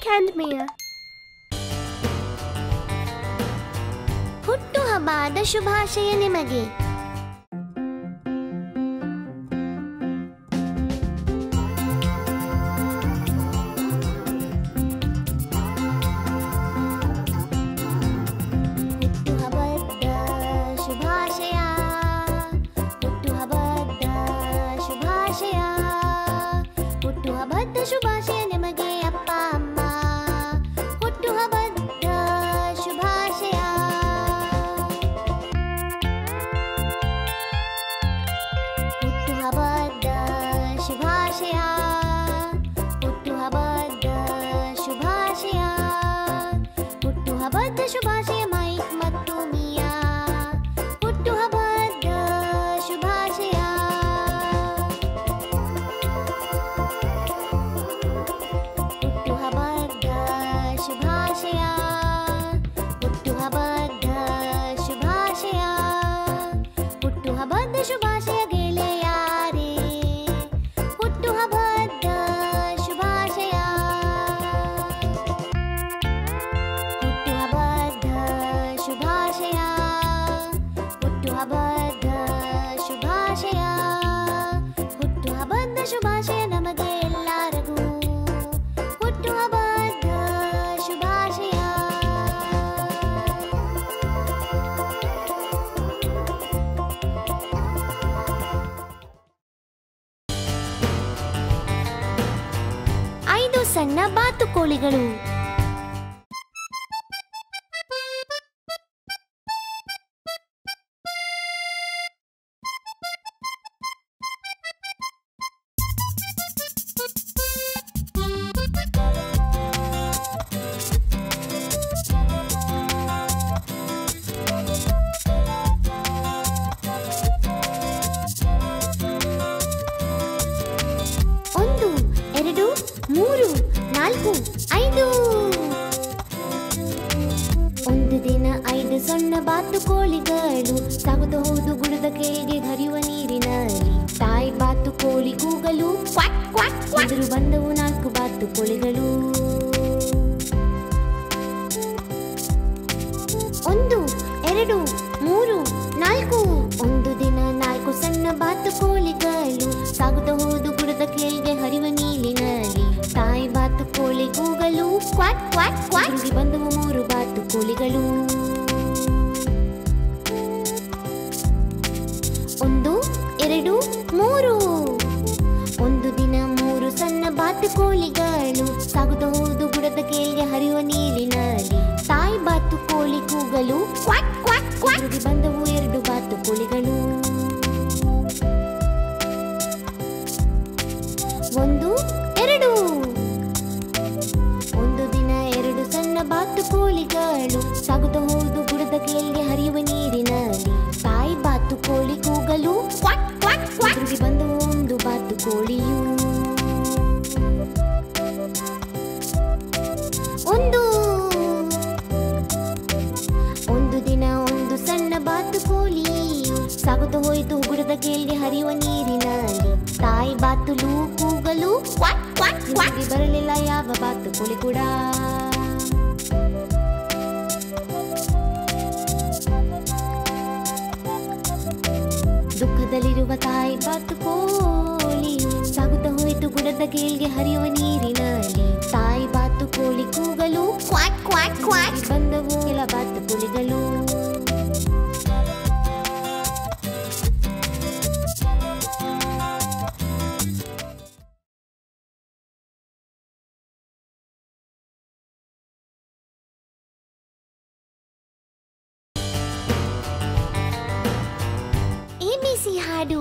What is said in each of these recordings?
ಕ್ಯಾಂಡ್ಮಿಯ ಹುಟ್ಟು ಹಬ್ಬದ ಶುಭಾಶಯ ನಿಮಗೆ ಹುಟ್ಟುಹಬ್ಬದ ಶುಭಾಶಯ ಹುಟ್ಟುಹಬ್ಬದ ಶುಭಾಶಯ ಹುಟ್ಟುಹಬ್ಬದ ಶುಭಾಶಯ ನಿಮಗೆ ಅಪ್ಪ ಅಮ್ಮ ಹುಟ್ಟುಹಬ್ಬದ ಶುಭಾಶಯ ಹುಟ್ಟುಹಬ್ಬದ ಶುಭಾಶಯ ಹುಟ್ಟುಹಬ್ಬದ ಶುಭಾಶಯ ಹುಟ್ಟುಹಬ್ಬದ ಶುಭಾಶಯ ಮೈಕ್ ಮತ್ತು ಮಿಯಾ ಹುಟ್ಟುಹಬ್ಬದ ಶುಭಾಶಯ ಹುಟ್ಟುಹಬ್ಬದ ಶುಭಾಶಯ ಹುಟ್ಟುಹಬ್ಬದ ಶುಭಾಶಯ ಹುಟ್ಟುಹಬ್ಬದ ಶುಭಾಶಯ ಗೆಳೆಯಾರೇ ಹುಟ್ಟುಹಬ್ಬದ ಶುಭಾಶಯ ಹುಟ್ಟುಹಬ್ಬದ ಶುಭಾಶಯ ಹುಟ್ಟುಹಬ್ಬದ ಶುಭಾಶಯ ಹುಟ್ಟುಹಬ್ಬದ ಶುಭಾಶಯ ನಮಗೆ ಎಲ್ಲರಿಗೂ ಹುಟ್ಟುಹಬ್ಬದ ಶುಭಾಶಯ ಐದು ಸಣ್ಣ ಬಾತುಕೋಳಿಗಳು ಒಂದು ಎರಡು ಮೂರು ನಾಲ್ಕು ಐದು ಒಂದು ದಿನ ಐದು ಸಣ್ಣ ಬಾತುಕೋಳಿಗಳು ಸಾಗುತ್ತಾ ಹೋದು ಗುಡದ ಕೆಳಗೆ ಹರಿಯುವ ನೀರಿನಲ್ಲಿ ತಾಯಿ ಬಾತುಕೋಳಿ ಕೂಗಲು ಕ್ವಾಕ್ ಕ್ವಾಕ್ ಕ್ವಾಕ್. ಎದುರು ಬಂದವು ನಾಲ್ಕು ಬಾತುಕೋಳಿಗಳು ಒಂದು ಎರಡು ಮೂರು ನಾಲ್ಕು ಒಂದು ದಿನ ನಾಲ್ಕು ಸಣ್ಣ ಬಾತುಕೋಳಿಗಳು ಸಾಗುತ್ತಾ ಹೋದು ಗುಡದ ಕೆಳಗೆ ಹರಿವ ನೀಲಿನಲ್ಲಿ ತಾಯಿ ಬಾತುಕೋಳಿ ಕೂಗಲು ಕ್ವಾಕ್ ಕ್ವಾಕ್ ಕ್ವಾಕ್ ತಿರುಗಿ ಬಂದವು ಮೂರು ಬಾತುಕೋಳಿಗಳು ಒಂದು ಎರಡು ಮೂರು ಒಂದು ದಿನ ಮೂರು ಸಣ್ಣ ಬಾತುಕೋಳಿಗಳು ಸಾಗುತ್ತಾ ಹೋದು ಗುಡದ ಕೆಳಗೆ ಹರಿಯುವ ನೀರಿನಲ್ಲಿ ತಾಯಿ ಬಾತುಕೋಳಿ ಕೂಗಲು ಕ್ವಾಕ್ ಕ್ವಾಕ್ ಕ್ವಾಕ್ ತಿರುಗಿ ಬಂದವು ಎರಡು ಬಾತುಕೋಳಿಗಳು ಒಂದು ಎರಡು ಒಂದು ದಿನ ಎರಡು ಸಣ್ಣ ಬಾತುಕೋಳಿಗಳು ಸಾಗುತ್ತಾ ಹೋದು ಗುಡದ ಕೆಳಗೆ ಹರಿಯುವ ನೀರಿನಲ್ಲಿ ತಾಯಿ ಬಾತುಕೋಳಿ ಕೂಗಲು ಕ್ವಾಕ್ ಕ್ವಾಕ್ ಕ್ವಾಕ್ ತಿರುಗಿ ಬಂದವು ಒಂದು ಬಾತುಕೋಳಿಯು ಒಂದು ಒಂದು ದಿನ ಒಂದು ಸಣ್ಣ ಬಾತುಕೋಳಿಯು ಸಾಗುತ್ತಾ ಹೋಯಿತು ಗುಡದ ಕೆಳಗೆ ಹರಿಯುವ ನೀರಿನಲ್ಲಿ ತಾಯಿ ಬಾತುಲು ಕೂಗಲು ಕ್ವಾಕ್ ಕ್ವಾಕ್ ಕ್ವಾಕ್ ಬರಲಿಲ್ಲ ಯಾವ ಬಾತುಕೋಳಿ ಕೂಡ ದುಃಖದಲ್ಲಿರುವ ತಾಯಿ ಬಾತುಕೋಳಿಯು ಸಾಗುತ್ತಾ ಹೋಯಿತು ಗುಡದ ಕೆಳಗೆ ಹರಿಯುವ ನೀರಿನಲ್ಲಿ ತಾಯಿ ಬಾತುಕೋಳಿ ಕೂಗಲು ಕ್ವಾಕ್ ಕ್ವಾಕ್ ಕ್ವಾಕ್ ಬಂದವು ಕೆಲ ಬಾತುಕೋಳಿಗಳು ಎಬಿಸಿ ಹಾಡು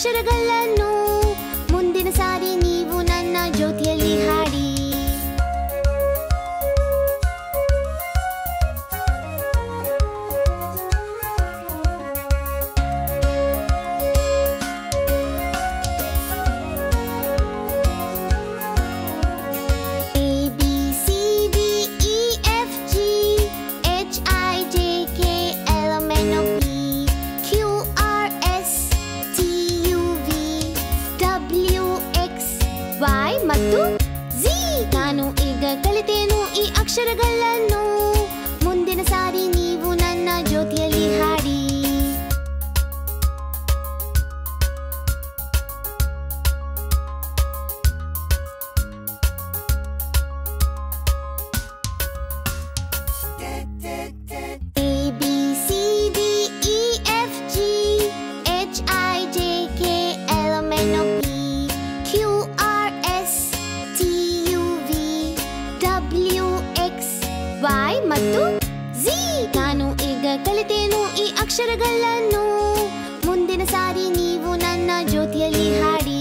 ಅಕ್ಷರಗಳನ್ನು ಮುಂದಿನ ಸಾರಿ ನೀವು ನನ್ನ ಜ್ಯೋತಿಯಲ್ಲಿ ಹಾಡಿ A B C D E F G H I J K L M N O P Q R S T U V W X Y ಮತ್ತು Z ನಾನು ಈಗ ಕಲಿತೇನು ಈ ಅಕ್ಷರಗಳನ್ನು ಮುಂದಿನ ಸಾರಿ ನೀವು ನನ್ನ ಜ್ಯೋತಿಯಲ್ಲಿ ಹಾಡಿ A B C D E F G H I J K L M N O P Q R S T U V W X Y ಮತ್ತು Z ನಾನು ಈಗ ಕಲಿತೇನು ಈ ಅಕ್ಷರಗಳನ್ನು ಮುಂದಿನ ಸಾರಿ ನೀವು ನನ್ನ ಜ್ಯೋತಿಯಲ್ಲಿ ಹಾಡಿ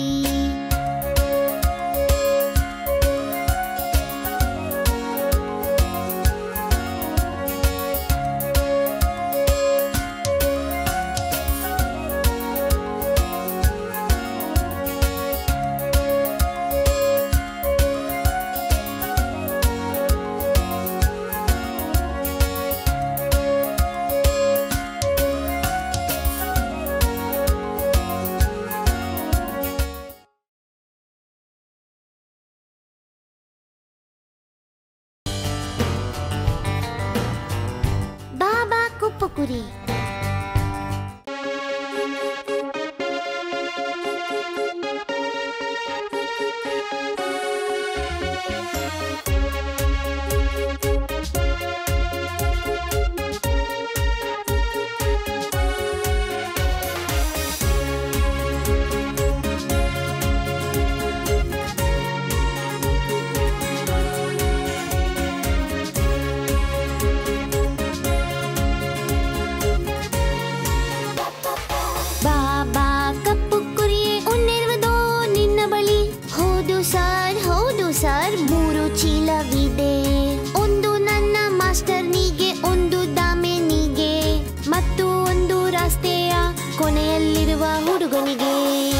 ಬಾಬಾ ಕುಪ್ಪುಕುರಿ ಬಾಬಾ ಕಪ್ಪು ಕುರಿಯೇ ಉಣ್ಣಿರುವುದೋ ನಿನ್ನ ಬಳಿ ಹೌದು ಸರ್ ಹೌದು ಸರ್ ಮೂರು ಚೀಲವಿದೆ ಒಂದು ನನ್ನ ಮಾಸ್ಟರ್ನಿಗೆ ಒಂದು ದಾಮೆನಿಗೆ ಮತ್ತು ಒಂದು ರಸ್ತೆಯ ಕೊನೆಯಲ್ಲಿರುವ ಹುಡುಗನಿಗೆ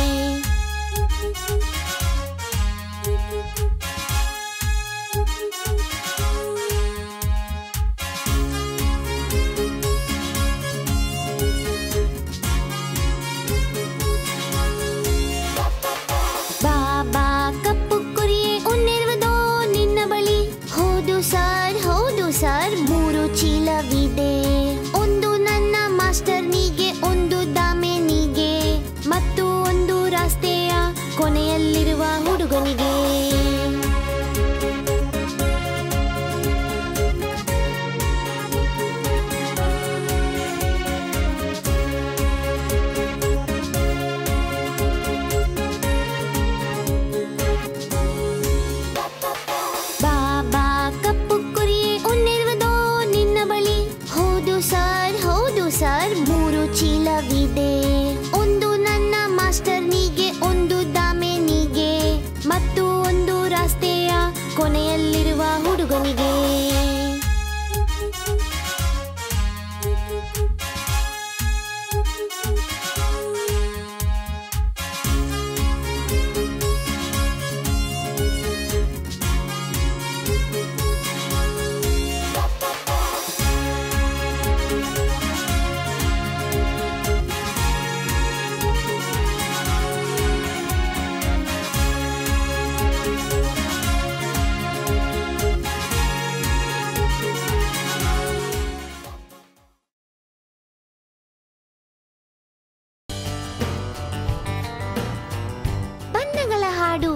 ಬಾಬಾ ಕಪ್ಪು ಕುರಿಯೇ ಉಣ್ಣಿರುವುದೋ ನಿನ್ನ ಬಳಿ ಹೌದು ಸರ್ ಹೌದು ಸರ್ ಮೂರು ಚೀಲವಿದೆ ಒಂದು ನನ್ನ ಮಾಸ್ಟರ್ನಿಗೆ ಒಂದು ದಾಮೆನಿಗೆ ಮತ್ತು ಒಂದು ರಸ್ತೆಯ ಕೊನೆಯಲ್ಲಿರುವ ಹುಡುಗನಿಗೆ ಬಾಬಾ ಕಪ್ಪು ಕುರಿಯೇ ಉಣ್ಣಿರುವುದೋ ನಿನ್ನ ಬಳಿ ಹೌದು ಸರ್ ಹೌದು ಸರ್ ಮೂರು ಚೀಲವಿದೆ ಒಂದು ನನ್ನ ಮಾಸ್ಟರ್ನಿಗೆ ಒಂದು ದಾಮೆನಿಗೆ ಮತ್ತು ಒಂದು ರಸ್ತೆಯ ಕೊನೆಯಲ್ಲಿರುವ ಹುಡುಗನಿಗೆ ಬಣ್ಣಗಳ ಹಾಡು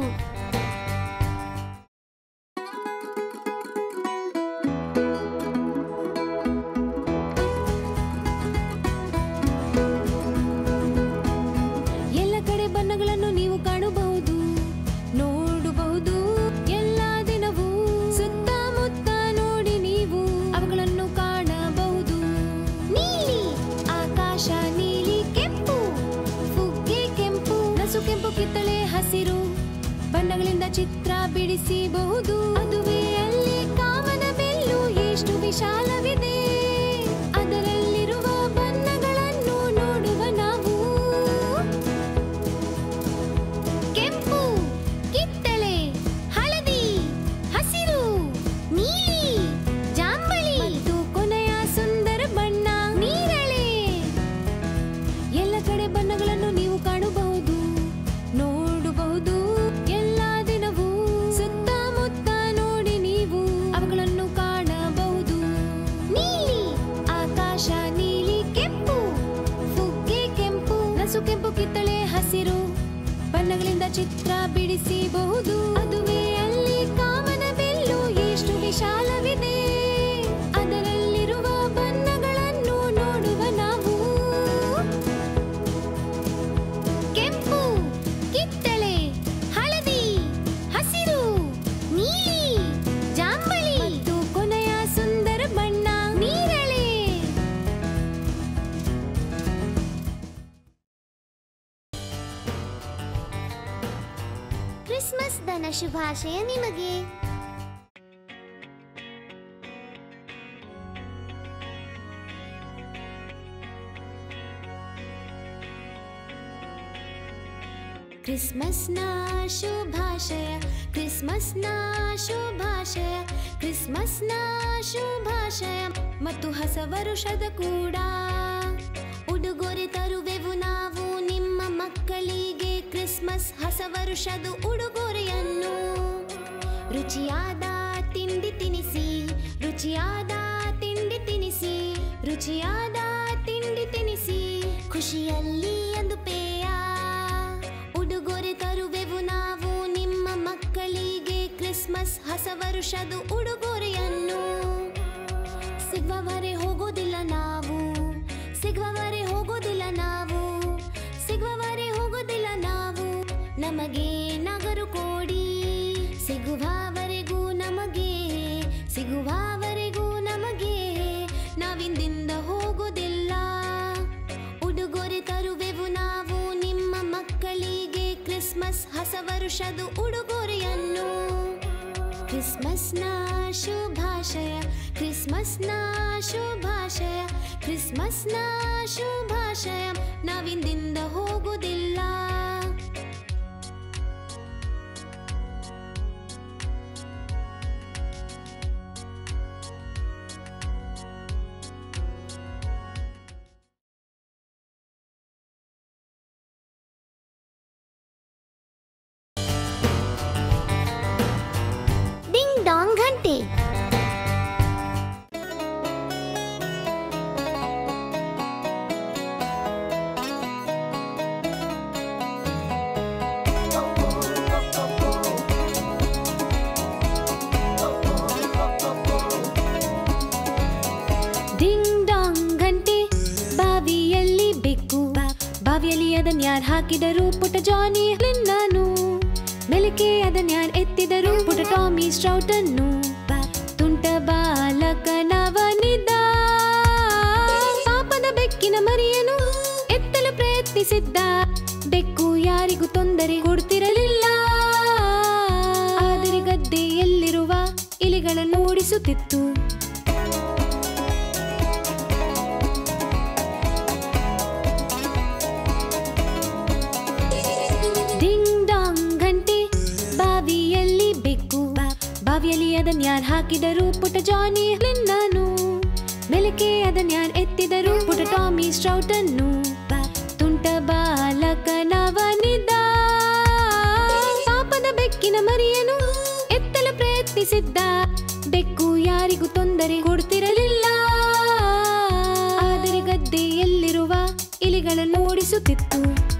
ಎಲ್ಲ ಕಡೆ ಬಣ್ಣಗಳನ್ನು ನೀವು ಕಾಣಬಹುದು ನೋಡಬಹುದು ಎಲ್ಲ ದಿನವೂ ಸುತ್ತಮುತ್ತ ನೋಡಿ ನೀವು ಅವುಗಳನ್ನು ಕಾಣಬಹುದು ನೀಲಿ ಆಕಾಶ ನೀಲಿ ಕೆಂಪು ಫುಗ್ಗೆ ಕೆಂಪು ನಸು ಕೆಂಪು ಕಿತ್ತಳೆ ಹಸಿರು ಬಣ್ಣಗಳಿಂದ ಚಿತ್ರ ಬಿಡಿಸಬಹುದು ಅದುವೇ ಅಲ್ಲಿ ಕಾಮನ ಬೆಲ್ಲು ಎಷ್ಟು ವಿಶಾಲವಿದೆ ಅದರಲ್ಲಿರುವ ಬಣ್ಣಗಳನ್ನು ನೋಡುವ ನಾವು ಕೆಂಪು ಕಿತ್ತಳೆ ಹಳದಿ ಹಸಿರು ನೀಲಿ ಜಾಂಬಳಿ ಮತ್ತು ಕೊನೆಯ ಸುಂದರ ಬಣ್ಣ ನೀರಳೆ ಎಲ್ಲ ಕಡೆ ಬಣ್ಣಗಳನ್ನು ನೀವು ಕಾಣಬಹುದು ನೋಡಬಹುದು ಎಲ್ಲ ದಿನವೂ ಸುತ್ತಮುತ್ತ ನೋಡಿ ನೀವು ಅವುಗಳನ್ನು ಕಾಣಬಹುದು ನೀಲಿ ಆಕಾಶ ನೀಲಿ ಕೆಂಪು ಫುಗ್ಗೆ ಕೆಂಪು ನಸು ಕೆಂಪು ಕಿತ್ತಳೆ ಹಸಿರು ಬಣ್ಣಗಳಿಂದ ಚಿತ್ರ ಬಿಡಿಸಬಹುದು ಅದುವೇ ಅಲ್ಲಿ ಕಾಮನ ಬೆಲ್ಲು ಎಷ್ಟು ವಿಶಾಲವಿದೆ ಅದರಲ್ಲಿರುವ ಬಣ್ಣಗಳನ್ನು ನೋಡುವ ನಾವು ಕೆಂಪು ಕಿತ್ತಳೆ ಹಳದಿ ಹಸಿರು ನೀಲಿ ಜಾಂಬಳಿ ಮತ್ತು ಕೊನೆಯ ಸುಂದರ ಬಣ್ಣ ನೀರಳೆ ಕ್ರಿಸ್ಮಸ್ ದನ ಶುಭಾಶಯ ನಿಮಗೆ ಕ್ರಿಸ್ಮಸ್ನ ಶುಭಾಶಯ ಕ್ರಿಸ್ಮಸ್ನ ಶುಭಾಶಯ ಕ್ರಿಸ್ಮಸ್ನ ಶುಭಾಶಯ ಮತ್ತು ಹೊಸ ವರುಷದ ಕೂಡ ಉಡುಗೊರೆ ತರುವೆವು ನಾವು ನಿಮ್ಮ ಮಕ್ಕಳಿಗೆ ಕ್ರಿಸ್ಮಸ್ ಹೊಸ ವರುಷದ ಉಡುಗೊರೆಯನ್ನು ರುಚಿಯಾದ ತಿಂಡಿ ತಿನಿಸಿ ರುಚಿಯಾದ ತಿಂಡಿ ತಿನಿಸಿ ರುಚಿಯಾದ ತಿಂಡಿ ತಿನಿಸಿ ಖುಷಿಯಲ್ಲಿ ಒಂದು ಪೇಯ ಉಡುಗೊರೆ ತರುವೆವು ನಾವು ನಿಮ್ಮ ಮಕ್ಕಳಿಗೆ ಕ್ರಿಸ್ಮಸ್ ಹೊಸ ವರುಷದ ಉಡುಗೊರೆಯನ್ನು ಸಿಗುವವರೆ ಹೋಗೋದಿಲ್ಲ ನಾವು ಸಿಗುವವರೆ ಹೋಗೋದಿಲ್ಲ ನಾವು ಸಿಗುವವರೆ ಹೋಗೋದಿಲ್ಲ ನಾವು ನಮಗೆ ನಗರು ಕೋಡಿ ಸಿಗುವವರೆಗೂ ನಮಗೆ ಸಿಗುವವರೆಗೂ ನಮಗೆ ನಾವಿಂದಿಂದ ಹೋಗೋದಿಲ್ಲ ಉಡುಗೊರೆ ತರುವೆವು ನಾವು ನಿಮ್ಮ ಮಕ್ಕಳಿಗೆ ಕ್ರಿಸ್ಮಸ್ ಹೊಸ ವರುಷದ ಉಡುಗೊರೆಯನ್ನು ಕ್ರಿಸ್ಮಸ್ನ ಶುಭಾಶಯ ಕ್ರಿಸ್ಮಸ್ನ ಶುಭಾಶಯ ಕ್ರಿಸ್ಮಸ್ನ ಶುಭಾಶಯ ನಾವಿಂದಿಂದ ಹೋಗೋದಿಲ್ಲ ಡಿಂಗ್ ಡಾಂಗ್ ಗಂಟೆ ಡಿಂಗ್ ಡಾಂಗ್ ಗಂಟೆ ಬಾವಿಯಲ್ಲಿ ಬೆಕ್ಕು ಬಾವಿಯಲ್ಲಿ ಅದನ್ ಯಾರ್ ಹಾಕಿದರು ಪುಟ ಜಾನಿ ನಾನು ಮೆಲಕೆ ಅದನ್ ಯಾರ್ ಎತ್ತಿದರು ಪುಟ ಟಾಮಿ ಸ್ಟ್ರೌಟ್ ಅನ್ನು ತುಂಟ ಬಾಲಕನವನಿದ್ದ ಪಾಪದ ಬೆಕ್ಕಿನ ಮರಿಯನು ಎತ್ತಲು ಪ್ರಯತ್ನಿಸಿದ್ದ ಬೆಕ್ಕು ಯಾರಿಗೂ ತೊಂದರೆ ಕೊಡ್ತಿರಲಿಲ್ಲ ಆದರೆ ಗದ್ದೆಯಲ್ಲಿರುವ ಇಲಿಗಳನ್ನು ಓಡಿಸುತ್ತಿತ್ತು ಡಿಂಗ್ ಡಾಂಗ್ ಗಂಟೆ ಬಾವಿಯಲ್ಲಿ ಬೆಕ್ಕು ಬಾವಿಯಲ್ಲಿ ಅದನ್ ಯಾರ್ ಹಾಕಿದರು ಪುಟ ಜಾನಿ ನಾನು ಮೆಲಕೆ ಅದನ್ ಯಾರ್ ಎತ್ತಿದರು ಪುಟ ಟಾಮಿ ಸ್ಟ್ರೌಟ್ ಅನ್ನು ತುಂಟ ಬಾಲಕನವನಿದ್ದ ಪಾಪದ ಬೆಕ್ಕಿನ ಮರಿಯನು ಎತ್ತಲು ಪ್ರಯತ್ನಿಸಿದ್ದ ಬೆಕ್ಕು ಯಾರಿಗೂ ತೊಂದರೆ ಕೊಡ್ತಿರಲಿಲ್ಲ ಆದರೆ ಗದ್ದೆಯಲ್ಲಿರುವ ಇಲಿಗಳನ್ನು ಓಡಿಸುತ್ತಿತ್ತು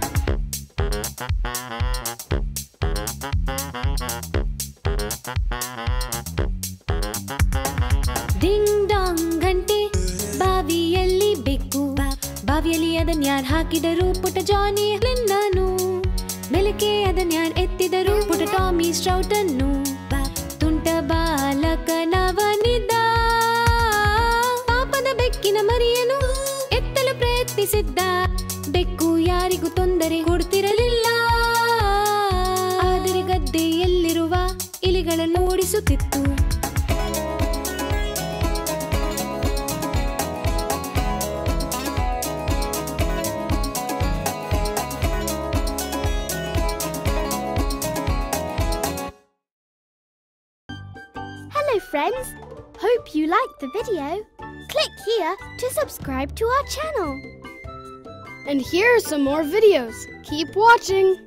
ಡಿಂಗ್ ಡಾಂಗ್ ಗಂಟೆ ಬಾವಿಯಲ್ಲಿ ಬೆಕ್ಕು ಬಾವಿಯಲ್ಲಿ ಅದನ್ ಯಾರ್ ಹಾಕಿದರು ಪುಟ ಜಾನಿ ನಾನು ಮೆಲಕೆ ಅದನ್ ಯಾರ್ ಎತ್ತಿದರು ಪುಟ ಟಾಮಿ ಸ್ಟ್ರೌಟ್ ಅನ್ನು ತುಂಟ ಬಾಲಕನವನಿದ್ದ ಪಾಪದ ಬೆಕ್ಕಿನ ಮರಿಯನು ಎತ್ತಲು ಪ್ರಯತ್ನಿಸಿದ್ದ ಬೆಕ್ಕು ಯಾರಿಗೂ ತೊಂದರೆ ಕೊಡ್ತಿರಲಿಲ್ಲ ಮಕ್ಕಳನ್ನು ಓಡಿಸುತ್ತಿತ್ತು Hello, friends. Hope you liked the video. Click here to subscribe to our channel. And here are some more videos. Keep watching.